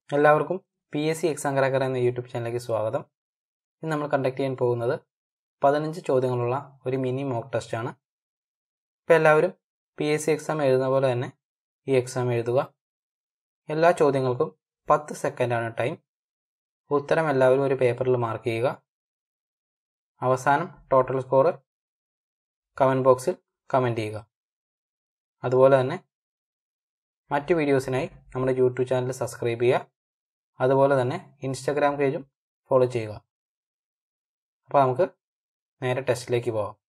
എല്ലാവർക്കും P S C exam cracker എന്ന YouTube ചാനലിലേക്ക് സ്വാഗതം ഇന്ന് നമ്മൾ കണ്ടക്ട് ചെയ്യാൻ പോകുന്നത് പതിനഞ്ച് ചോദ്യങ്ങളുള്ള ഒരു മിനി മോക്ക് ടെസ്റ്റാണ് ഇപ്പോൾ എല്ലാവരും പി എസ് സി എക്സാം എഴുതുന്ന പോലെ തന്നെ ഈ എക്സാം എഴുതുക എല്ലാ ചോദ്യങ്ങൾക്കും പത്ത് സെക്കൻഡാണ് ടൈം ഉത്തരം എല്ലാവരും ഒരു പേപ്പറിൽ മാർക്ക് ചെയ്യുക അവസാനം ടോട്ടൽ സ്കോർ കമൻറ്റ് ബോക്സിൽ കമൻറ്റ് ചെയ്യുക അതുപോലെ തന്നെ മറ്റു വീഡിയോസിനായി നമ്മുടെ യൂട്യൂബ് ചാനൽ സബ്സ്ക്രൈബ് ചെയ്യുക അതുപോലെ തന്നെ ഇൻസ്റ്റാഗ്രാം പേജും ഫോളോ ചെയ്യുക അപ്പോൾ നമുക്ക് നേരെ ടെസ്റ്റിലേക്ക് പോകാം